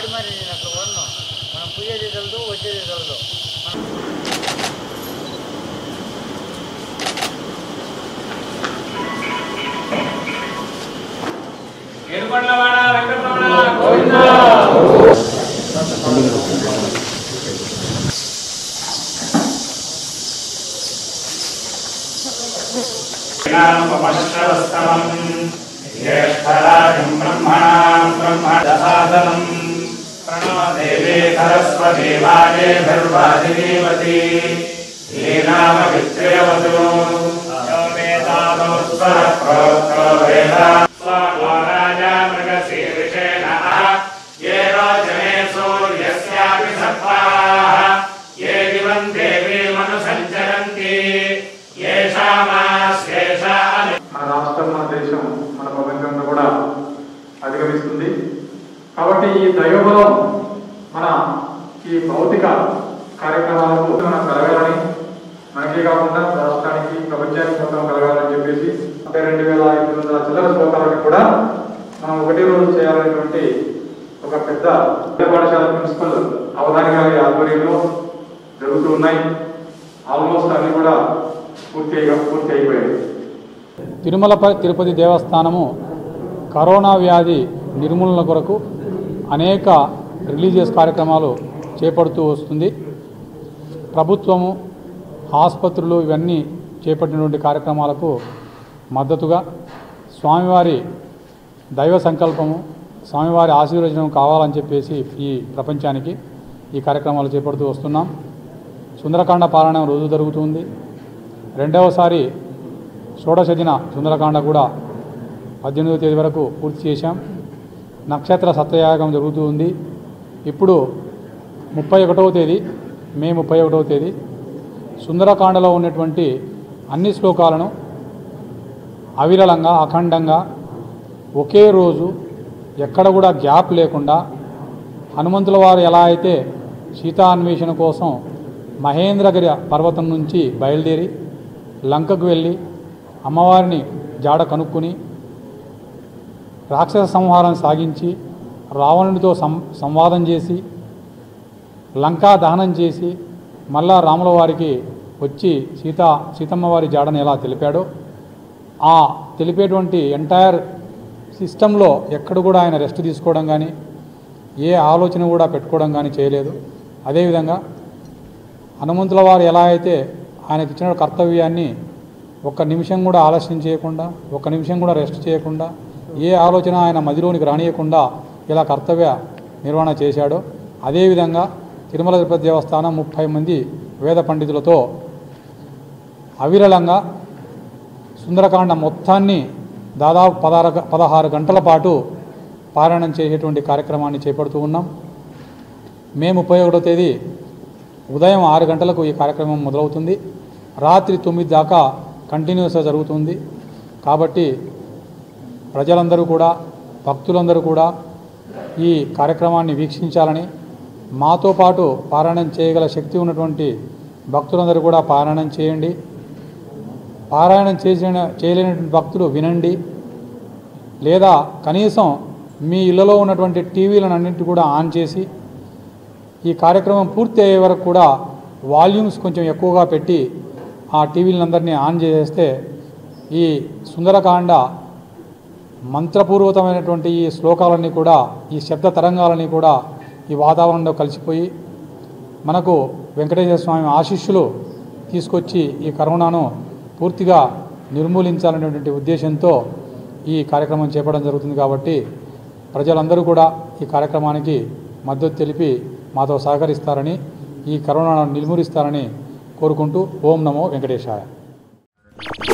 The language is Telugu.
బాడీ మరి నేను అట్లా కొన్నాం మనం పోయేది తెలదు వచ్చేది తెలదు ఏడుకొండలవాడ వెంకటరమణ గోవింద జ్ఞానోపమశ్రవస్తమం జ్యేష్ఠరాజం బ్రహ్మణాం బ్రహ్మదసాదనం ప్రణో దేవీ సరస్వతి వాజేభిర్వాజినీవతి శ్రీనామవిత్రయవతు యో వేదాదోస్వర ప్రోక్తో వేదా స్వామో రాజా మృగశీర్షేణ ये रोचने सूर्यस्यापि सत्त्वाः ये दिवम् देवीमनुसञ्चरन्ति येषामास्येषा మన రాష్ట్రం మన దేశం మన ప్రపంచంలో కూడా అధిగమిస్తుంది కాబట్టి ఈ దైవబలం మన ఈ భౌతిక కార్యక్రమాలకు మనం కలగాలని మనకే కాకుండా రాష్ట్రానికి ప్రపంచానికి మొత్తం కలగాలని చెప్పేసి అంటే రెండు వేల ఐదు వందల చిల్లర శ్లోకాలను కూడా మనం ఒకటే రోజు చేయాలనేటువంటి ఒక పెద్ద విద్యా పాఠశాల ప్రిన్సిపల్ అవధాని గారి ఆధ్వర్యంలో జరుగుతూ ఉన్నాయి ఆల్మోస్ట్ అన్ని కూడా పూర్తి అయి- పూర్తి అయిపోయాయి తిరుమలపై తిరుపతి దేవస్థానము కరోనా వ్యాధి నిర్మూలన కొరకు అనేక రిలీజియస్ కార్యక్రమాలు చేపడుతూ వస్తుంది ప్రభుత్వము ఆసుపత్రులు ఇవన్నీ చేపట్టినటువంటి కార్యక్రమాలకు మద్దతుగా స్వామివారి దైవ సంకల్పము స్వామివారి ఆశీర్వచనం కావాలని చెప్పేసి ఈ ప్రపంచానికి ఈ కార్యక్రమాలు చేపడుతూ వస్తున్నాం సుందరకాండ పారాయణం రోజు జరుగుతుంది రెండవసారి షోడశ దిన సుందరకాండ కూడా పద్దెనిమిదవ తేదీ వరకు పూర్తి చేశాం నక్షత్ర సత్యయాగం జరుగుతూ ఉంది ఇప్పుడు ముప్పై ఒకటవ తేదీ మే ముప్పై ఒకటవ తేదీ సుందరకాండలో ఉన్నటువంటి అన్ని శ్లోకాలను అవిరళంగా అఖండంగా ఒకే రోజు ఎక్కడ కూడా గ్యాప్ లేకుండా హనుమంతుల వారు ఎలా అయితే సీతా అన్వేషణ కోసం మహేంద్రగిరి పర్వతం నుంచి బయలుదేరి లంకకు వెళ్ళి అమ్మవారిని జాడ కనుక్కుని రాక్షస సంహారం సాగించి రావణుడితో సం సంవాదం చేసి లంకా దహనం చేసి మళ్ళా రాముల వారికి వచ్చి సీత సీతమ్మ వారి జాడను ఎలా తెలిపాడో ఆ తెలిపేటువంటి ఎంటైర్ సిస్టంలో ఎక్కడ కూడా ఆయన రెస్ట్ తీసుకోవడం కానీ ఏ ఆలోచన కూడా పెట్టుకోవడం కానీ చేయలేదు అదేవిధంగా హనుమంతుల వారు ఎలా అయితే ఆయనకి ఇచ్చిన కర్తవ్యాన్ని ఒక్క నిమిషం కూడా ఆలస్యం చేయకుండా ఒక్క నిమిషం కూడా రెస్ట్ చేయకుండా ఏ ఆలోచన ఆయన మదిలోనికి రానియకుండా ఇలా కర్తవ్య నిర్వహణ చేశాడో అదేవిధంగా తిరుమల తిరుపతి దేవస్థానం ముప్పై మంది వేద పండితులతో అవిరళంగా సుందరకాండ మొత్తాన్ని దాదాపు పదహారు గ- పదహారు గంటల పాటు పారాయణం చేసేటువంటి కార్యక్రమాన్ని చేపడుతూ ఉన్నాం మే ముప్పై ఒకటో తేదీ ఉదయం ఆరు గంటలకు ఈ కార్యక్రమం మొదలవుతుంది రాత్రి తొమ్మిది దాకా కంటిన్యూస్గా జరుగుతుంది కాబట్టి ప్రజలందరూ కూడా భక్తులందరూ కూడా ఈ కార్యక్రమాన్ని వీక్షించాలని మాతో పాటు పారాయణం చేయగల శక్తి ఉన్నటువంటి భక్తులందరూ కూడా పారాయణం చేయండి పారాయణం చేసిన చేయలేనటువంటి భక్తులు వినండి లేదా కనీసం మీ ఇళ్లలో ఉన్నటువంటి టీవీలను అన్నింటి కూడా ఆన్ చేసి ఈ కార్యక్రమం పూర్తి అయ్యే వరకు కూడా వాల్యూమ్స్ కొంచెం ఎక్కువగా పెట్టి ఆ టీవీలందరినీ ఆన్ చేసేస్తే ఈ సుందరకాండ మంత్రపూర్వకమైనటువంటి ఈ శ్లోకాలన్నీ కూడా ఈ శబ్ద తరంగాలన్నీ కూడా ఈ వాతావరణంలో కలిసిపోయి మనకు వెంకటేశ్వర స్వామి ఆశీస్సులు తీసుకొచ్చి ఈ కరోనాను పూర్తిగా నిర్మూలించాలనేటువంటి ఉద్దేశంతో ఈ కార్యక్రమం చేపట్టడం జరుగుతుంది కాబట్టి ప్రజలందరూ కూడా ఈ కార్యక్రమానికి మద్దతు తెలిపి మాతో సహకరిస్తారని ఈ కరోనాను నిర్మూలిస్తారని కోరుకుంటూ ఓం నమో వెంకటేశాయ